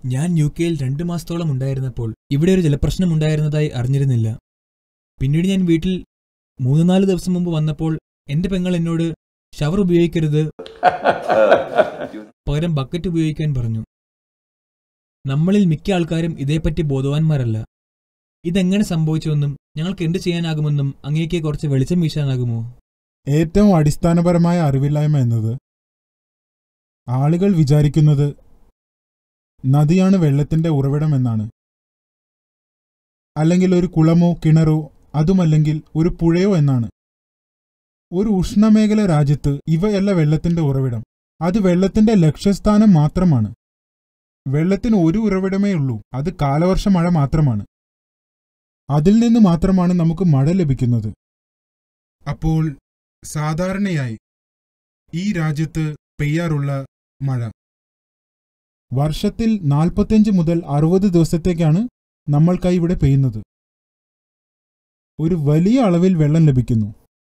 ഞാൻ യു കെയിൽ രണ്ടു മാസത്തോളം ഉണ്ടായിരുന്നപ്പോൾ ഇവിടെ ഒരു ജലപ്രശ്നം ഉണ്ടായിരുന്നതായി അറിഞ്ഞിരുന്നില്ല പിന്നീട് ഞാൻ വീട്ടിൽ മൂന്ന് നാല് ദിവസം മുമ്പ് വന്നപ്പോൾ എന്റെ പെങ്ങൾ എന്നോട് ഷവർ ഉപയോഗിക്കരുത് പകരം ബക്കറ്റ് ഉപയോഗിക്കാൻ പറഞ്ഞു നമ്മളിൽ മിക്ക ആൾക്കാരും ഇതേപ്പറ്റി ബോധവാന്മാരല്ല ഇതെങ്ങനെ സംഭവിച്ചുവെന്നും ഞങ്ങൾക്ക് എന്ത് ചെയ്യാനാകുമെന്നും അങ്ങേക്ക് കുറച്ച് വെളിച്ചം വീശാനാകുമോ ഏറ്റവും അടിസ്ഥാനപരമായ അറിവില്ലായ്മ എന്നത് ആളുകൾ വിചാരിക്കുന്നത് നദിയാണ് വെള്ളത്തിന്റെ ഉറവിടം എന്നാണ് അല്ലെങ്കിൽ ഒരു കുളമോ കിണറോ അതുമല്ലെങ്കിൽ ഒരു പുഴയോ എന്നാണ് ഒരു ഉഷ്ണമേഖല രാജ്യത്ത് ഇവയല്ല വെള്ളത്തിന്റെ ഉറവിടം അത് വെള്ളത്തിന്റെ ലക്ഷ്യസ്ഥാനം മാത്രമാണ് വെള്ളത്തിന് ഒരു ഉറവിടമേ ഉള്ളൂ അത് കാലവർഷ മഴ മാത്രമാണ് അതിൽ നിന്ന് മാത്രമാണ് നമുക്ക് മഴ ലഭിക്കുന്നത് അപ്പോൾ സാധാരണയായി ഈ രാജ്യത്ത് പെയ്യാറുള്ള മഴ വർഷത്തിൽ നാൽപ്പത്തിയഞ്ച് മുതൽ അറുപത് ദിവസത്തേക്കാണ് നമ്മൾക്കായി ഇവിടെ പെയ്യുന്നത് ഒരു വലിയ അളവിൽ വെള്ളം ലഭിക്കുന്നു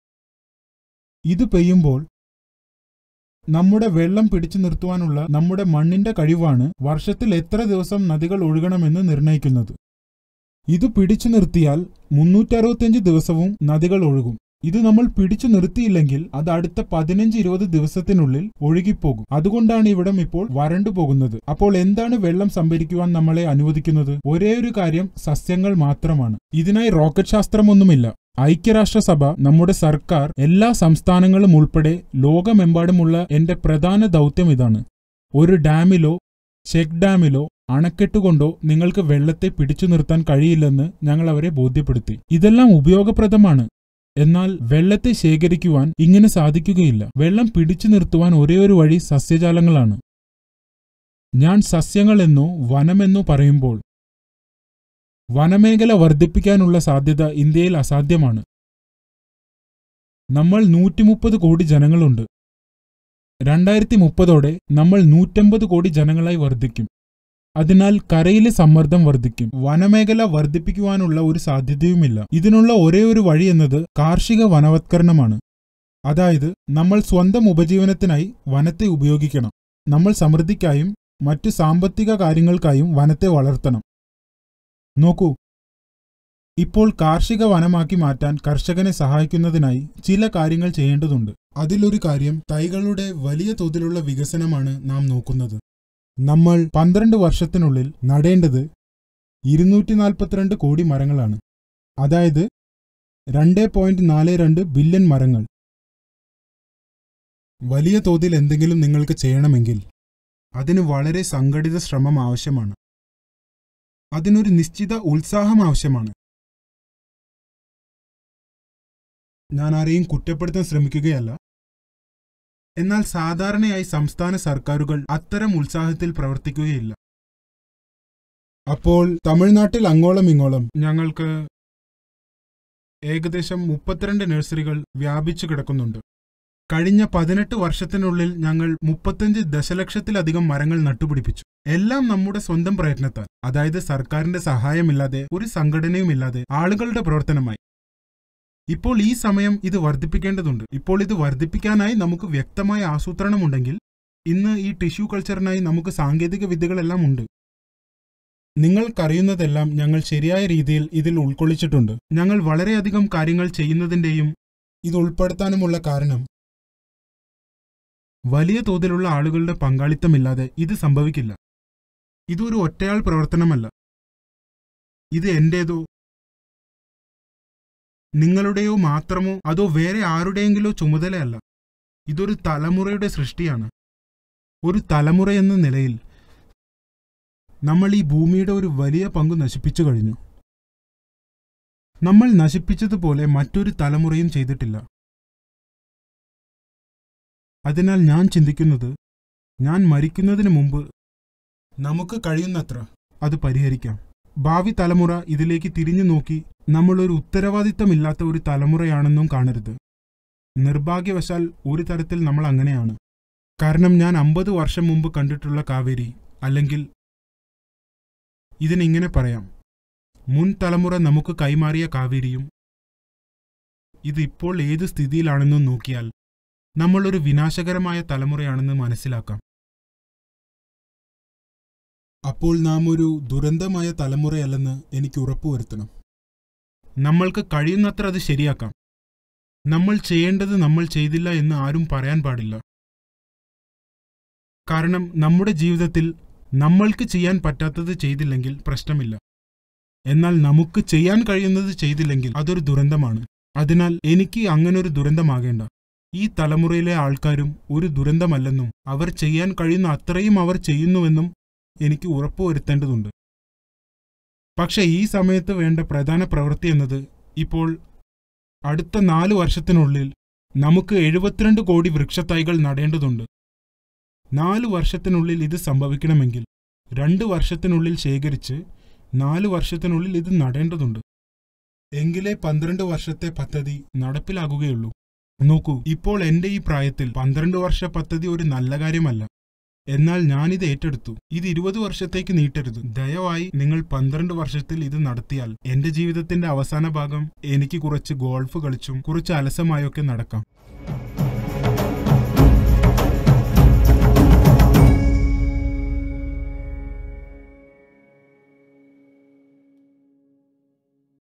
ഇത് പെയ്യുമ്പോൾ നമ്മുടെ വെള്ളം പിടിച്ചു നിർത്തുവാനുള്ള നമ്മുടെ മണ്ണിന്റെ കഴിവാണ് വർഷത്തിൽ എത്ര ദിവസം നദികൾ ഒഴുകണമെന്ന് നിർണ്ണയിക്കുന്നത് ഇത് പിടിച്ചു നിർത്തിയാൽ മുന്നൂറ്ററുപത്തിയഞ്ച് ദിവസവും നദികൾ ഒഴുകും ഇത് നമ്മൾ പിടിച്ചു നിർത്തിയില്ലെങ്കിൽ അത് അടുത്ത പതിനഞ്ച് ഇരുപത് ദിവസത്തിനുള്ളിൽ ഒഴുകിപ്പോകും അതുകൊണ്ടാണ് ഇവിടം ഇപ്പോൾ വരണ്ടു പോകുന്നത് അപ്പോൾ എന്താണ് വെള്ളം സംഭരിക്കുവാൻ നമ്മളെ അനുവദിക്കുന്നത് ഒരേ ഒരു കാര്യം സസ്യങ്ങൾ മാത്രമാണ് ഇതിനായി റോക്കറ്റ് ശാസ്ത്രമൊന്നുമില്ല ഐക്യരാഷ്ട്രസഭ നമ്മുടെ സർക്കാർ എല്ലാ സംസ്ഥാനങ്ങളും ഉൾപ്പെടെ ലോകമെമ്പാടുമുള്ള എന്റെ പ്രധാന ദൗത്യം ഇതാണ് ഒരു ഡാമിലോ ചെക്ക് ഡാമിലോ അണക്കെട്ടുകൊണ്ടോ നിങ്ങൾക്ക് വെള്ളത്തെ പിടിച്ചു നിർത്താൻ കഴിയില്ലെന്ന് ഞങ്ങൾ അവരെ ബോധ്യപ്പെടുത്തി ഇതെല്ലാം ഉപയോഗപ്രദമാണ് എന്നാൽ വെള്ളത്തെ ശേഖരിക്കുവാൻ ഇങ്ങനെ സാധിക്കുകയില്ല വെള്ളം പിടിച്ചു നിർത്തുവാൻ ഒരേ ഒരു വഴി സസ്യജാലങ്ങളാണ് ഞാൻ സസ്യങ്ങളെന്നോ വനമെന്നോ പറയുമ്പോൾ വനമേഖല വർദ്ധിപ്പിക്കാനുള്ള സാധ്യത ഇന്ത്യയിൽ അസാധ്യമാണ് നമ്മൾ നൂറ്റിമുപ്പത് കോടി ജനങ്ങളുണ്ട് രണ്ടായിരത്തി മുപ്പതോടെ നമ്മൾ നൂറ്റമ്പത് കോടി ജനങ്ങളായി വർദ്ധിക്കും അതിനാൽ കരയിലെ സമ്മർദ്ദം വർദ്ധിക്കും വനമേഖല വർദ്ധിപ്പിക്കുവാനുള്ള ഒരു സാധ്യതയുമില്ല ഇതിനുള്ള ഒരേ ഒരു വഴി എന്നത് കാർഷിക വനവത്കരണമാണ് അതായത് നമ്മൾ സ്വന്തം ഉപജീവനത്തിനായി വനത്തെ ഉപയോഗിക്കണം നമ്മൾ സമൃദ്ധിക്കായും മറ്റു സാമ്പത്തിക കാര്യങ്ങൾക്കായും വനത്തെ വളർത്തണം നോക്കൂ ഇപ്പോൾ കാർഷിക വനമാക്കി മാറ്റാൻ കർഷകനെ സഹായിക്കുന്നതിനായി ചില കാര്യങ്ങൾ ചെയ്യേണ്ടതുണ്ട് അതിലൊരു കാര്യം തൈകളുടെ വലിയ തോതിലുള്ള വികസനമാണ് നാം നോക്കുന്നത് നമ്മൾ പന്ത്രണ്ട് വർഷത്തിനുള്ളിൽ നടേണ്ടത് ഇരുന്നൂറ്റി നാൽപ്പത്തിരണ്ട് കോടി മരങ്ങളാണ് അതായത് രണ്ട് പോയിന്റ് നാല് രണ്ട് ബില്യൺ മരങ്ങൾ വലിയ തോതിൽ എന്തെങ്കിലും നിങ്ങൾക്ക് ചെയ്യണമെങ്കിൽ അതിന് വളരെ സംഘടിത ശ്രമം ആവശ്യമാണ് അതിനൊരു നിശ്ചിത ഉത്സാഹം ആവശ്യമാണ് ഞാൻ ആരെയും കുറ്റപ്പെടുത്താൻ ശ്രമിക്കുകയല്ല എന്നാൽ സാധാരണയായി സംസ്ഥാന സർക്കാരുകൾ അത്തരം ഉത്സാഹത്തിൽ പ്രവർത്തിക്കുകയില്ല അപ്പോൾ തമിഴ്നാട്ടിൽ അങ്ങോളം ഇങ്ങോളം ഞങ്ങൾക്ക് ഏകദേശം മുപ്പത്തിരണ്ട് നഴ്സറികൾ വ്യാപിച്ചു കിടക്കുന്നുണ്ട് കഴിഞ്ഞ പതിനെട്ട് വർഷത്തിനുള്ളിൽ ഞങ്ങൾ മുപ്പത്തഞ്ച് ദശലക്ഷത്തിലധികം മരങ്ങൾ നട്ടുപിടിപ്പിച്ചു എല്ലാം നമ്മുടെ സ്വന്തം പ്രയത്നത്താൽ അതായത് സർക്കാരിന്റെ സഹായമില്ലാതെ ഒരു സംഘടനയുമില്ലാതെ ആളുകളുടെ പ്രവർത്തനമായി ഇപ്പോൾ ഈ സമയം ഇത് വർദ്ധിപ്പിക്കേണ്ടതുണ്ട് ഇപ്പോൾ ഇത് വർദ്ധിപ്പിക്കാനായി നമുക്ക് വ്യക്തമായ ആസൂത്രണമുണ്ടെങ്കിൽ ഇന്ന് ഈ ടിഷ്യൂ കൾച്ചറിനായി നമുക്ക് സാങ്കേതിക വിദ്യകളെല്ലാം ഉണ്ട് നിങ്ങൾക്കറിയുന്നതെല്ലാം ഞങ്ങൾ ശരിയായ രീതിയിൽ ഇതിൽ ഉൾക്കൊള്ളിച്ചിട്ടുണ്ട് ഞങ്ങൾ വളരെയധികം കാര്യങ്ങൾ ചെയ്യുന്നതിന്റെയും ഇത് ഉൾപ്പെടുത്താനുമുള്ള കാരണം വലിയ തോതിലുള്ള ആളുകളുടെ പങ്കാളിത്തമില്ലാതെ ഇത് സംഭവിക്കില്ല ഇതൊരു ഒറ്റയാൾ പ്രവർത്തനമല്ല ഇത് എന്റേതോ നിങ്ങളുടെയോ മാത്രമോ അതോ വേറെ ആരുടെയെങ്കിലോ ചുമതലയല്ല ഇതൊരു തലമുറയുടെ സൃഷ്ടിയാണ് ഒരു തലമുറ എന്ന നിലയിൽ നമ്മൾ ഈ ഭൂമിയുടെ ഒരു വലിയ പങ്ക് നശിപ്പിച്ചു കഴിഞ്ഞു നമ്മൾ നശിപ്പിച്ചതുപോലെ മറ്റൊരു തലമുറയും ചെയ്തിട്ടില്ല അതിനാൽ ഞാൻ ചിന്തിക്കുന്നത് ഞാൻ മരിക്കുന്നതിന് മുമ്പ് നമുക്ക് കഴിയുന്നത്ര അത് പരിഹരിക്കാം ഭാവി തലമുറ ഇതിലേക്ക് തിരിഞ്ഞു നോക്കി നമ്മളൊരു ഉത്തരവാദിത്തമില്ലാത്ത ഒരു തലമുറയാണെന്നും കാണരുത് നിർഭാഗ്യവശാൽ ഒരു തരത്തിൽ നമ്മൾ അങ്ങനെയാണ് കാരണം ഞാൻ അമ്പത് വർഷം മുമ്പ് കണ്ടിട്ടുള്ള കാവേരി അല്ലെങ്കിൽ ഇതിനിങ്ങനെ പറയാം മുൻ തലമുറ നമുക്ക് കൈമാറിയ കാവേരിയും ഇത് ഇപ്പോൾ ഏത് സ്ഥിതിയിലാണെന്നും നോക്കിയാൽ നമ്മളൊരു വിനാശകരമായ തലമുറയാണെന്ന് മനസ്സിലാക്കാം അപ്പോൾ നാം ഒരു ദുരന്തമായ തലമുറയല്ലെന്ന് എനിക്ക് ഉറപ്പുവരുത്തണം നമ്മൾക്ക് കഴിയുന്നത്ര അത് ശരിയാക്കാം നമ്മൾ ചെയ്യേണ്ടത് നമ്മൾ ചെയ്തില്ല എന്ന് ആരും പറയാൻ പാടില്ല കാരണം നമ്മുടെ ജീവിതത്തിൽ നമ്മൾക്ക് ചെയ്യാൻ പറ്റാത്തത് ചെയ്തില്ലെങ്കിൽ പ്രശ്നമില്ല എന്നാൽ നമുക്ക് ചെയ്യാൻ കഴിയുന്നത് ചെയ്തില്ലെങ്കിൽ അതൊരു ദുരന്തമാണ് അതിനാൽ എനിക്ക് അങ്ങനൊരു ദുരന്തമാകേണ്ട ഈ തലമുറയിലെ ആൾക്കാരും ഒരു ദുരന്തമല്ലെന്നും അവർ ചെയ്യാൻ കഴിയുന്ന അത്രയും അവർ ചെയ്യുന്നുവെന്നും എനിക്ക് ഉറപ്പുവരുത്തേണ്ടതുണ്ട് പക്ഷെ ഈ സമയത്ത് വേണ്ട പ്രധാന പ്രവൃത്തി എന്നത് ഇപ്പോൾ അടുത്ത നാല് വർഷത്തിനുള്ളിൽ നമുക്ക് എഴുപത്തിരണ്ട് കോടി വൃക്ഷത്തൈകൾ നടേണ്ടതുണ്ട് നാല് വർഷത്തിനുള്ളിൽ ഇത് സംഭവിക്കണമെങ്കിൽ രണ്ട് വർഷത്തിനുള്ളിൽ ശേഖരിച്ച് നാല് വർഷത്തിനുള്ളിൽ ഇത് നടേണ്ടതുണ്ട് എങ്കിലേ പന്ത്രണ്ട് വർഷത്തെ പദ്ധതി നടപ്പിലാകുകയുള്ളൂ നോക്കൂ ഇപ്പോൾ എന്റെ ഈ പ്രായത്തിൽ പന്ത്രണ്ട് വർഷ പദ്ധതി ഒരു നല്ല കാര്യമല്ല എന്നാൽ ഞാനിത് ഏറ്റെടുത്തു ഇത് ഇരുപത് വർഷത്തേക്ക് നീട്ടരുത് ദയവായി നിങ്ങൾ പന്ത്രണ്ട് വർഷത്തിൽ ഇത് നടത്തിയാൽ എന്റെ ജീവിതത്തിന്റെ അവസാന ഭാഗം എനിക്ക് കുറച്ച് ഗോൾഫ് കളിച്ചും കുറച്ച് അലസമായൊക്കെ നടക്കാം